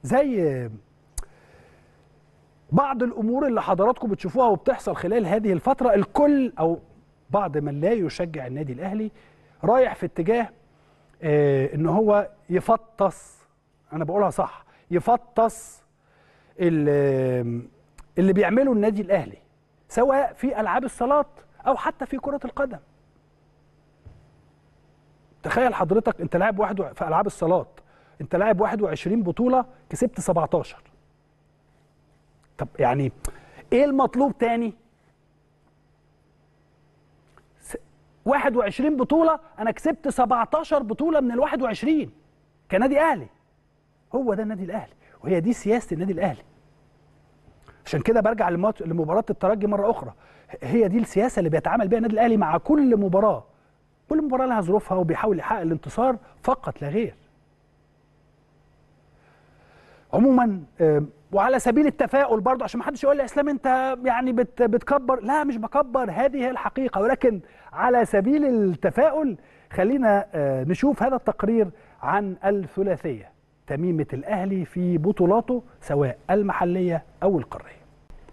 زي بعض الامور اللي حضراتكم بتشوفوها وبتحصل خلال هذه الفتره الكل او بعض من لا يشجع النادي الاهلي رايح في اتجاه آه ان هو يفطس انا بقولها صح يفطس اللي, اللي بيعمله النادي الاهلي سواء في العاب الصالات او حتى في كره القدم تخيل حضرتك انت لاعب واحد و... في العاب الصالات انت لاعب 21 بطوله كسبت 17 طب يعني ايه المطلوب تاني 21 بطوله انا كسبت 17 بطوله من ال 21 كنادي اهلي هو ده النادي الاهلي وهي دي سياسه النادي الاهلي عشان كده برجع لمباراه الترجي مره اخرى هي دي السياسه اللي بيتعامل بيها النادي الاهلي مع كل مباراه كل مباراه لها ظروفها وبيحاول يحقق الانتصار فقط لا غير عموما وعلى سبيل التفاؤل برضه عشان ما حدش يقول لي اسلام انت يعني بت بتكبر لا مش بكبر هذه هي الحقيقه ولكن على سبيل التفاؤل خلينا نشوف هذا التقرير عن الثلاثيه تميمه الاهلي في بطولاته سواء المحليه او القاريه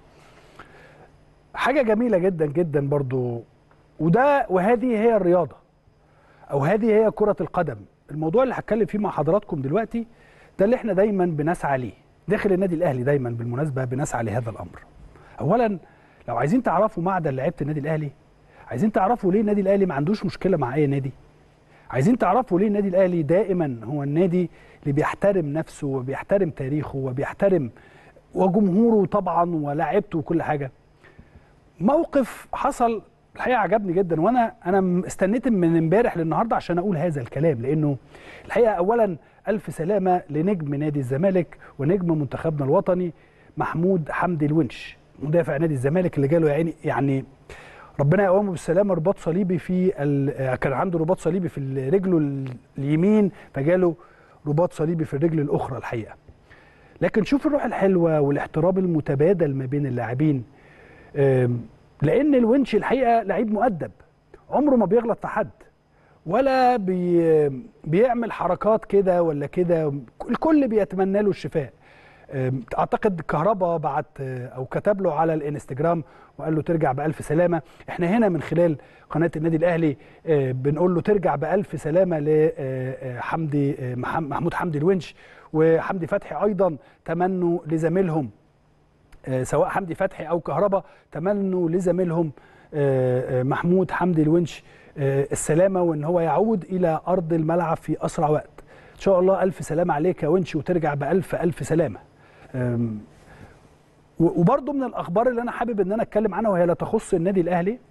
حاجه جميله جدا جدا برضه وده وهذه هي الرياضه او هذه هي كره القدم الموضوع اللي هتكلم فيه مع حضراتكم دلوقتي ده اللي احنا دايما بنسعى ليه داخل النادي الاهلي دايما بالمناسبه بنسعى لهذا الامر اولا لو عايزين تعرفوا معدن لعيبه النادي الاهلي عايزين تعرفوا ليه النادي الاهلي ما عندوش مشكله مع اي نادي عايزين تعرفوا ليه النادي الاهلي دائما هو النادي اللي بيحترم نفسه وبيحترم تاريخه وبيحترم وجمهوره طبعا ولاعيبته وكل حاجه موقف حصل الحقيقه عجبني جدا وانا انا استنيت من امبارح للنهارده عشان اقول هذا الكلام لانه الحقيقه اولا الف سلامه لنجم نادي الزمالك ونجم منتخبنا الوطني محمود حمدي الونش مدافع نادي الزمالك اللي جاله يعني يعني ربنا يقومه بالسلامه رباط صليبي في كان عنده رباط صليبي في رجله اليمين فجاله رباط صليبي في الرجل الاخرى الحقيقه لكن شوف الروح الحلوه والاحترام المتبادل ما بين اللاعبين لان الونش الحقيقه لعيب مؤدب عمره ما بيغلط في حد ولا بي بيعمل حركات كده ولا كده الكل بيتمنى له الشفاء اعتقد كهربا بعت او كتب له على الانستجرام وقال له ترجع بالف سلامه احنا هنا من خلال قناه النادي الاهلي بنقول له ترجع بالف سلامه لحمدي محمود حمدي الونش وحمدي فتحي ايضا تمنوا لزميلهم سواء حمدي فتحي او كهربا تمنوا لزميلهم محمود حمدي الونش السلامه وان هو يعود الى ارض الملعب في اسرع وقت ان شاء الله الف سلامه عليك يا ونش وترجع بالف الف سلامه وبرضه من الاخبار اللي انا حابب ان انا اتكلم عنها وهي لا تخص النادي الاهلي